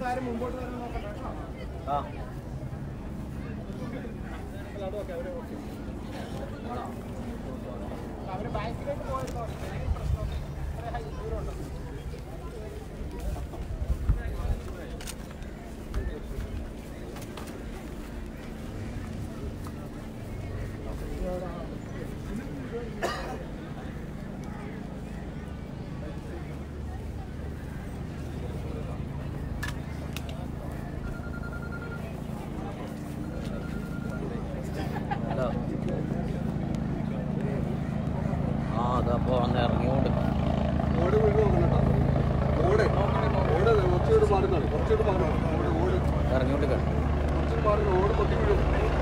ആ ഹലോ ആ അതപ്പോ വന്ന് ഇറങ്ങിയോണ്ട് ഓട് വീട് നോക്കണം കേട്ടോ ഓട് ഓട് കുറച്ചുകൂടി മാറുന്നതാണ് കുറച്ചുകൂടി മാറണം ഓട് ഓട് ഇറങ്ങിയോണ്ട് കേട്ടോ കുറച്ചുകൂടി മാറുന്നു ഓട് പൊട്ടി വീഴും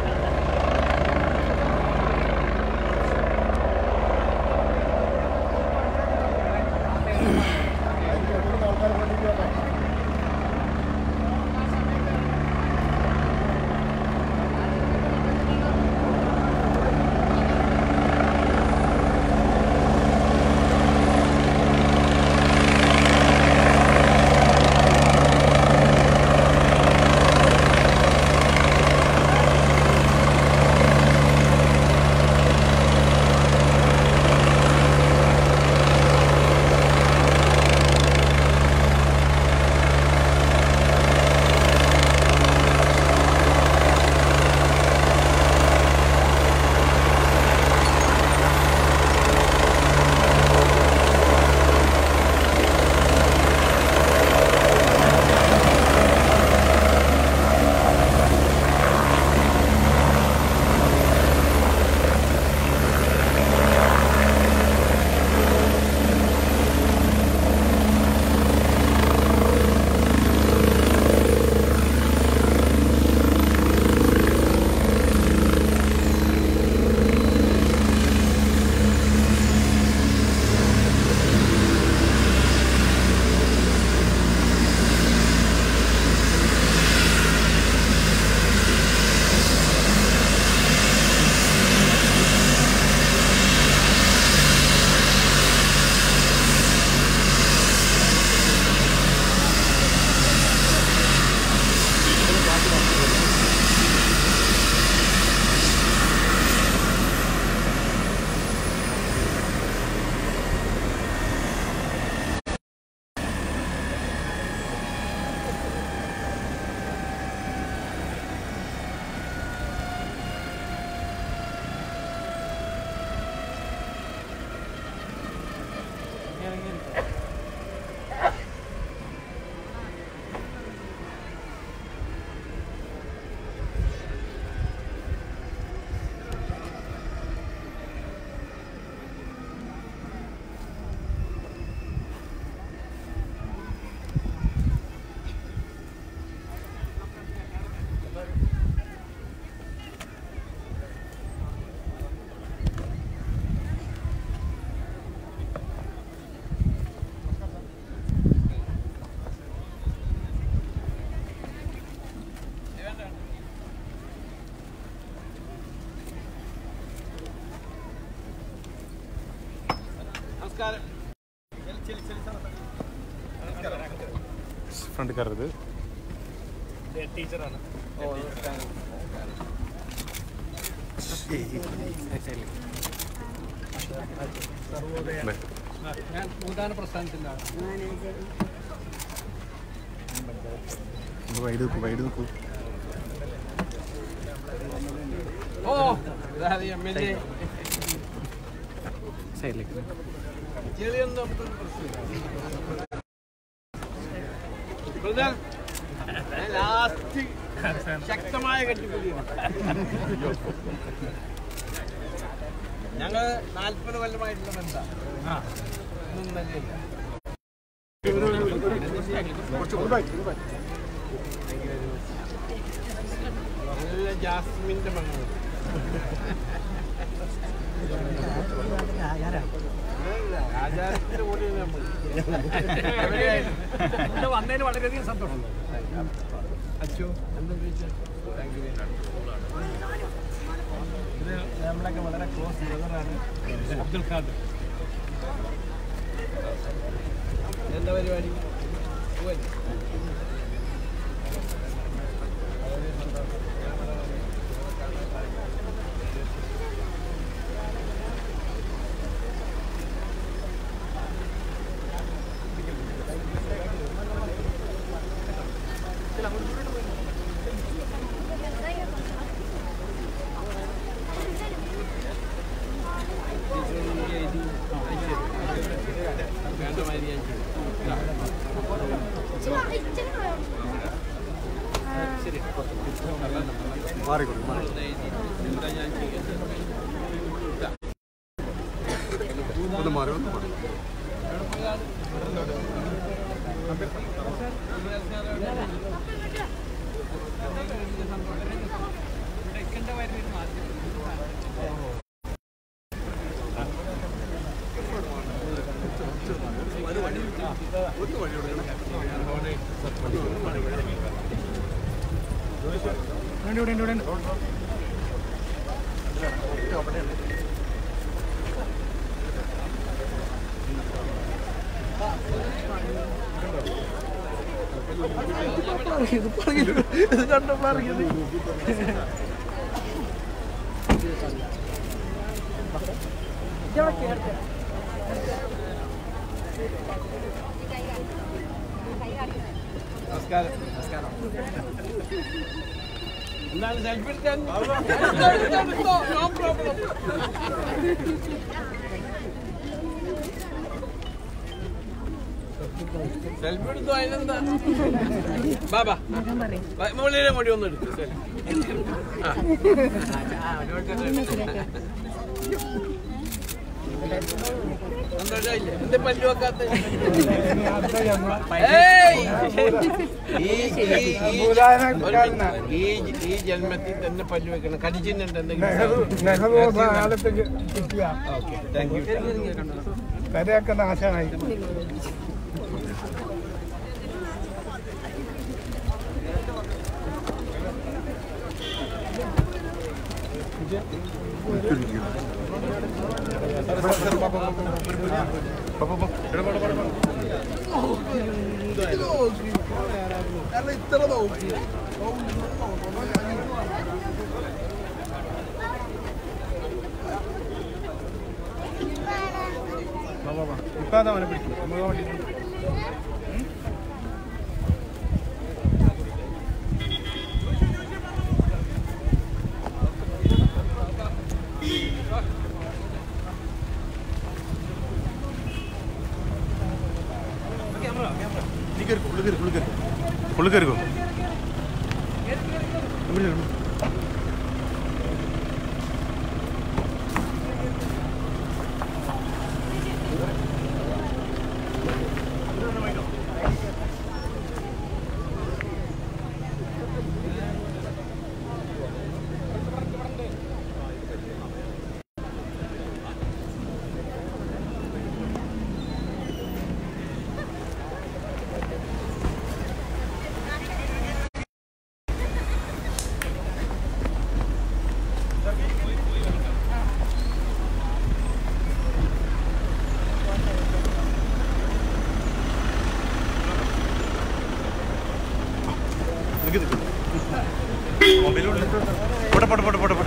ഫ്രണ്ട് കയറരുത് ടീച്ചറാണ് ഞാൻ ഭൂദാന പ്രസ്ഥാനത്തിൻ്റെ ആളാണ് വൈഡ് നിൽക്കൂ വൈഡ് നിൽക്കൂ ഓ ഇതായത് എം എൽ എ സൈഡിലേക്ക് ചെളിയൊന്നും നമുക്കൊരു പ്രശ്നമില്ല ബ്രദർ ലാസ്റ്റ് ശക്തമായ കെട്ടിപ്പിടിയാണ് ഞങ്ങൾ നാൽപ്പത് കൊല്ലമായിട്ടുള്ള ബന്ധം ഒന്നും തന്നെയില്ല നല്ല ജാസ്മിന്റെ മണ്ണുണ്ട് ആചാരത്തിന്റെ കൂടെ നമ്മൾ വന്നതിന് വളരെയധികം സന്തോഷം അച്ചു എന്താ ചോദിച്ചാൽ ഇത് നമ്മളൊക്കെ വളരെ ക്ലോസ് ബ്രദറാണ് അബ്ദുൽ ഖാദർ എന്താ പരിപാടി പോവല്ലേ? വേണ്ട മാതിരി ഞാൻ ചെയ്യും മാറിക്കൊള്ളു എന്താ ഞാൻ ചെയ്യുന്നത് ഒന്ന് മാറി ഒന്ന് മാറി ഒന്ന് വഴി കൊടുക്കണം നമസ്കാരം നമസ്കാരം എന്താണ് സെൽഫി എടുക്കാൻ നോ പ്രോബ്ലം സെൽഫി എടുത്തോ അതിനെന്താ ബാബാ മുള്ളിലെ മുടി ഒന്ന് എടുത്തു സന്തോഷമായില്ലേ എന്തേ പല്ലു വെക്കാത്ത ഏയ്! ഈ ഈ- ഈ- ഒരു മിനിറ്റ്. ഈ ഈ ജന്മത്തിൽ തന്നെ പല്ലു വെക്കണം കടിച്ചിട്ടുണ്ട് എന്തെങ്കിലും ഓക്കെ താങ്ക് യു വരെയൊക്കെ നാശമായി ഇപ്പൊ അതാ അവനെ പിടിക്കും നമുക്ക് വണ്ടി പുള്ളി കയറിക്കോ മൊബൈലുണ്ട് പോട്ടെ പോട്ടെ പോട്ടെ പോട്ടെ പോട്ടെ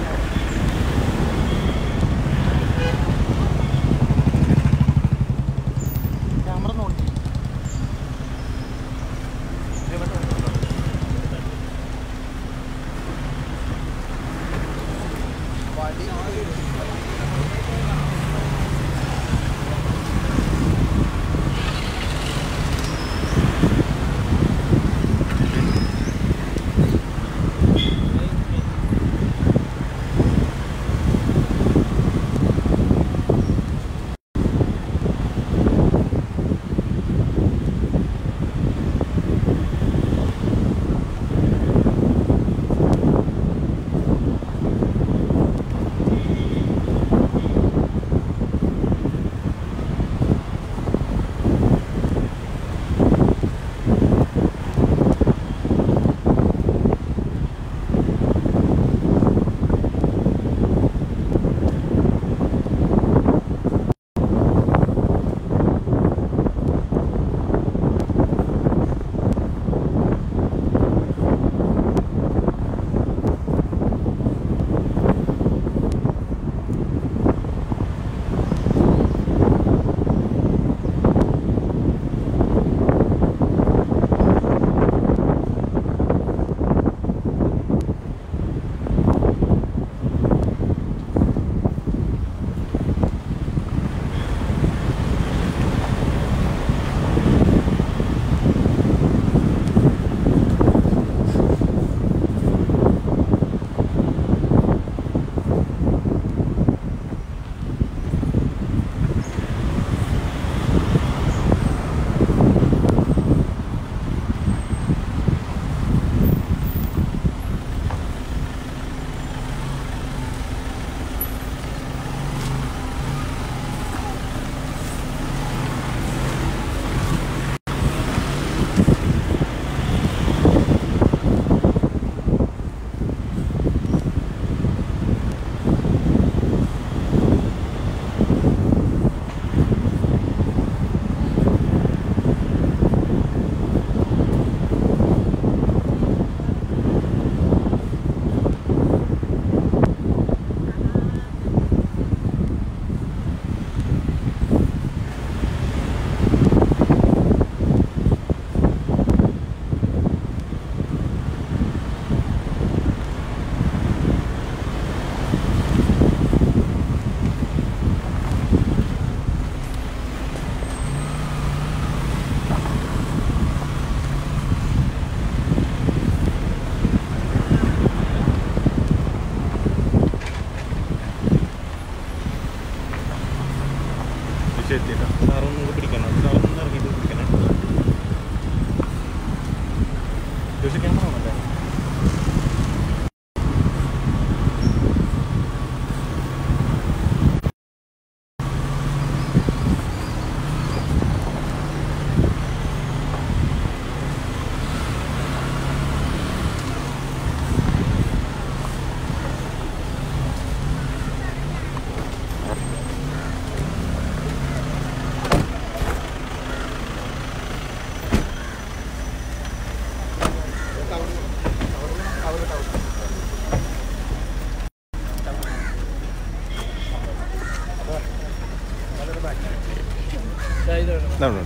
ഇതാണ്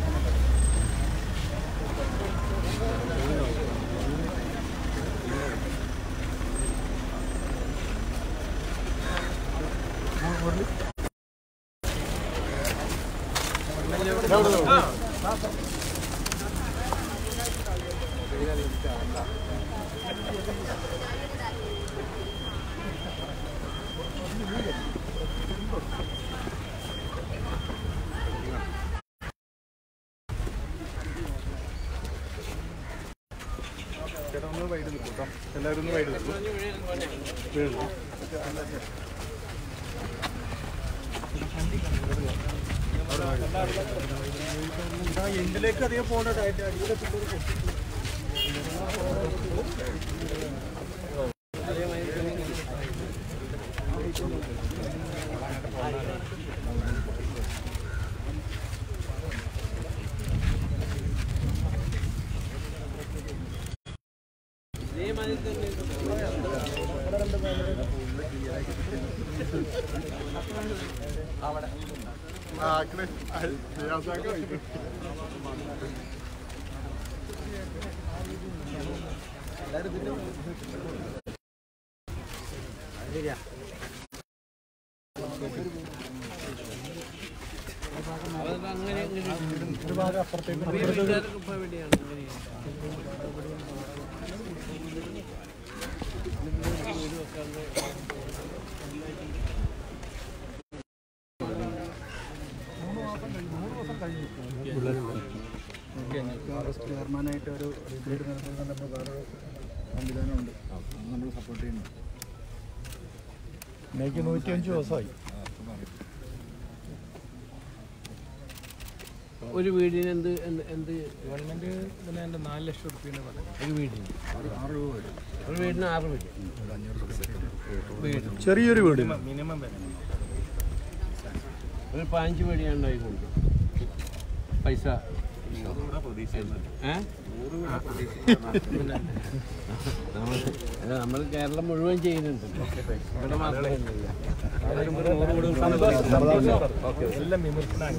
എല്ലാവരും ഒന്ന് വൈകിട്ട് നിൽക്കും എൻഡിലേക്ക് അധികം പോകേണ്ട അടിയിലെ ചെയർമാനായിട്ട് ഒരു റിപ്പീറ്റ് നടത്തുന്ന വേറെ സംവിധാനമുണ്ട് നമ്മൾ സപ്പോർട്ട് ചെയ്യുന്നു എനിക്ക് നൂറ്റിയഞ്ച് ദിവസമായി ഒരു വീടിന് എന്ത് എന്ത് എന്ത് ഗവൺമെന്റ് പിന്നെ എൻ്റെ നാല് ലക്ഷം റുപ്യാണ് പറയുന്നത് ഒരു വീടിന് ആറ് രൂപ വരും ഒരു വീടിന് ആറ് വീട് വീട് ചെറിയൊരു വീട് മിനിമം വില ഒരു പതിനഞ്ച് വീടിയാണ് ഉണ്ടായിക്കൊണ്ട് പൈസ ഏ? നമ്മൾ നമ്മൾ കേരളം മുഴുവൻ ചെയ്യുന്നുണ്ട് ഇവിടെ മാത്രമല്ല എല്ലാം വിമർശനം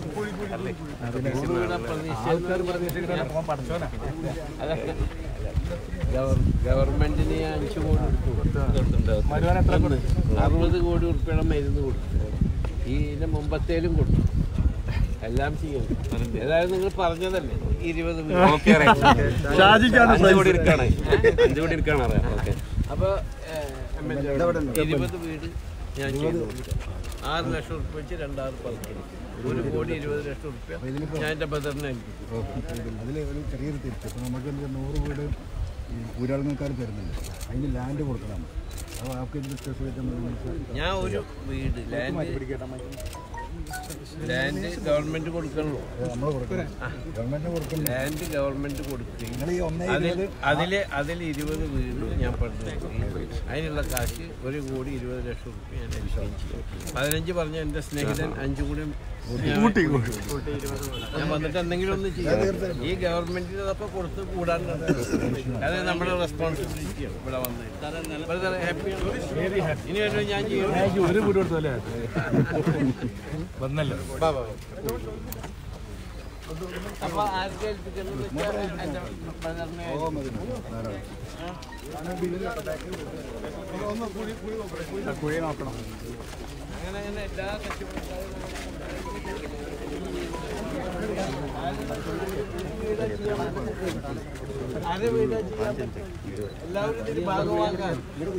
ഗവൺമെന്റിന് അഞ്ചു കോടി കൊടുത്തു മരുവാൻ എത്ര ഒന്ന് അറുപത് കോടി ഉറുപ്പിയുടെ മരുന്ന് കൊടുത്തു ഈ ഇതിന്റെ മുമ്പത്തേലും കൊടുത്തു എല്ലാം ചെയ്യുന്നു ഏതായാലും നിങ്ങൾ പറഞ്ഞതല്ലേ ഇരുപത് ഷാജിക്കാണ് അഞ്ച് കോടി ഇരിക്കാണ് അഞ്ച് കോടി ഇരിക്കാണ് അറിയാം ഓക്കെ അപ്പൊ ഇരുപത് വീട് ഞാൻ ചെയ്തു ആറ് ലക്ഷം ഉറുപ്പ്യ വെച്ച് രണ്ടാറ് പത്ത് ഒരു കോടി ഇരുപത് ലക്ഷം ഉറുപ്പ്യ ഞാൻ എൻ്റെ ബദറിനെ ഏൽപ്പിക്കും അതിൽ ഒരു ചെറിയൊരു തിരിച്ച് ഇപ്പോൾ നമുക്ക് എന്ത് നൂറ് വീട് ഈ ഊരാളുകൾക്കാർ തരുന്നുണ്ട് അതിന് ലാൻഡ് കൊടുക്കണം അപ്പോൾ അവർക്ക് ഇത് ഡിസ്കസ് ചെയ്തിട്ട് ഞാൻ ഒരു വീട് ലാൻഡ് ലാൻഡ് ഗവൺമെന്റ് കൊടുക്കണല്ലോ നമ്മൾ കൊടുക്കണം ഗവൺമെൻറ് കൊടുക്കണം ലാൻഡ് ഗവൺമെന്റ് കൊടുക്കുകയും നിങ്ങൾ ഈ ഒന്നേ അതിൽ അതില് അതിൽ ഇരുപത് വീട് ഞാൻ പണിതു അതിനുള്ള കാശ് ഒരു കോടി ഇരുപത് ലക്ഷം റുപ്യ ഞാൻ അനുഷ്ഠിക്കും ചെയ്യും പതിനഞ്ച് പറഞ്ഞ എൻ്റെ സ്നേഹിതൻ അഞ്ചു കൂടി ഞാൻ- ഞാൻ വന്നിട്ട് എന്തെങ്കിലും ഒന്ന് ചെയ്യാം ഈ ഗവൺമെന്റിന് അതൊക്കെ കൊടുത്ത് കൂടാണ്ട് അത് നമ്മുടെ റെസ്പോൺസിബിലിറ്റിയാണ് ഇവിടെ വന്നത് ഹാപ്പിയാണ് ഇനി വരുമ്പോൾ ഞാൻ ചെയ്യും ഒരു വീട് കൊടുത്തല്ലേ വന്നല്ലോ അപ്പൊ ആർക്ക് ഏൽപ്പിക്കണം വെച്ചാൽ എൻ്റെ ബ്രദറിനെ കുഴി നോക്കണം അങ്ങനെ അങ്ങനെ എല്ലാ കഷ്ടപ്പെട്ടാലും ആരെ വീടാ ചെയ്യാൻ പറ്റും? എല്ലാവരും ഇതിന് ഭാഗമാക്കാൻ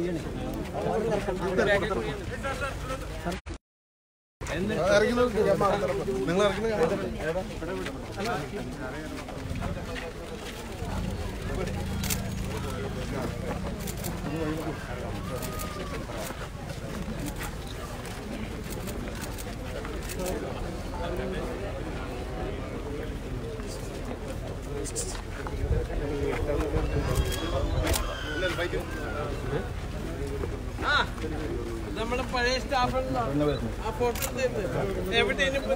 ആ നമ്മുടെ പഴയ സ്റ്റാഫുകളാണ് ആ ഫോട്ടോ എവിടെയാണ് ഇപ്പൊ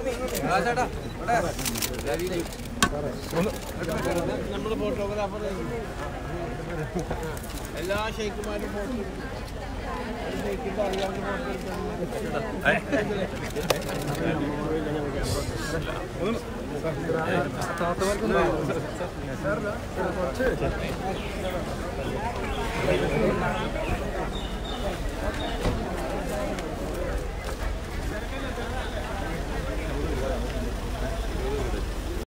നമ്മുടെ ഫോട്ടോഗ്രാഫർ എല്ലാ ഷെയ്ക്കുമാരും ഫോട്ടോ ഷെയ്ക്കിന്റെ അറിയാവുന്ന ഫോട്ടോ സാറില്ല കുറച്ച്